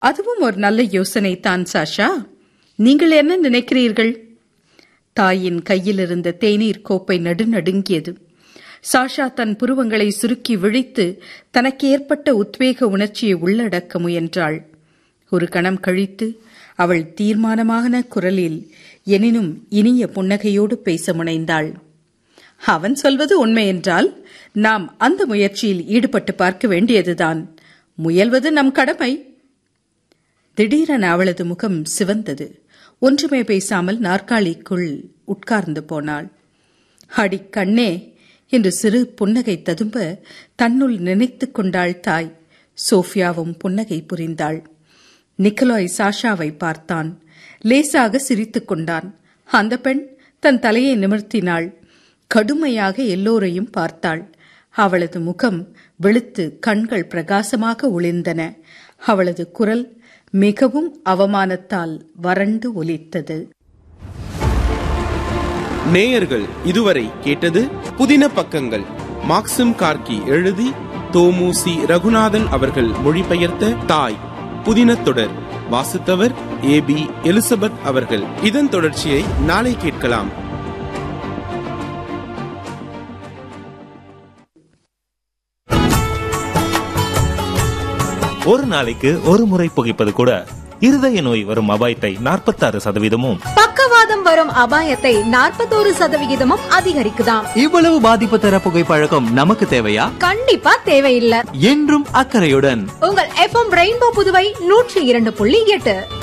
அதுவும் ஒரு நல்ல யோசனை தான் சாஷா நீங்கள் என்ன நினைக்கிறீர்கள் தாயின் கையில் இருந்த தேநீர் கோப்பை நடுநடுங்கியது சாஷா தன் புருவங்களை சுருக்கி விழித்து தனக்கு ஏற்பட்ட உத்வேக உணர்ச்சியை உள்ளடக்க முயன்றாள் ஒரு கணம் கழித்து அவள் தீர்மானமான குரலில் எனினும் இனிய புன்னகையோடு பேச முனைந்தாள் அவன் சொல்வது உண்மை என்றால் நாம் அந்த முயற்சியில் ஈடுபட்டு பார்க்க வேண்டியதுதான் முயல்வது நம் கடமை திடீரென அவளது முகம் சிவந்தது ஒன்றுமே பேசாமல் நாற்காலிக்குள் உட்கார்ந்து போனாள் அடி கண்ணே என்று சிறு புன்னகை ததும்ப தன்னுள் நினைத்துக் கொண்டாள் தாய் சோஃபியாவும் புன்னகை புரிந்தாள் நிக்கலாய் சாஷாவை பார்த்தான் லேசாக சிரித்துக் கொண்டான் அந்த பெண் தன் தலையை நிமிர்த்தினாள் கடுமையாக எல்லோரையும் பார்த்தாள் அவளது முகம் வெளுத்து கண்கள் பிரகாசமாக ஒளிர்ந்தன அவளது குரல் மிகவும் அவமானத்தால் வறண்டு ஒலித்தது நேயர்கள் இதுவரை கேட்டது புதின பக்கங்கள் மாக்சிம் கார்கி எழுதி தோமுசி ரகுநாதன் அவர்கள் மொழிபெயர்த்த தாய் புதின தொடர் வாசித்தவர் ஏ பி எலிசபெத் அவர்கள் இதன் தொடர்ச்சியை நாளை கேட்கலாம் ஒரு நாளைக்கு ஒரு முறை புகைப்பது கூட இருதய நோய் வரும் அபாயத்தை நாற்பத்தாறு சதவீதமும் பக்கவாதம் வரும் அபாயத்தை நாற்பத்தோரு சதவிகிதமும் அதிகரிக்குதாம் இவ்வளவு பாதிப்பு தர புகைப்பழக்கம் நமக்கு தேவையா கண்டிப்பா தேவையில்லை என்றும் அக்கறையுடன் உங்கள் எஃப்எம் ரெயின்போ புதுவை நூற்றி இரண்டு புள்ளி எட்டு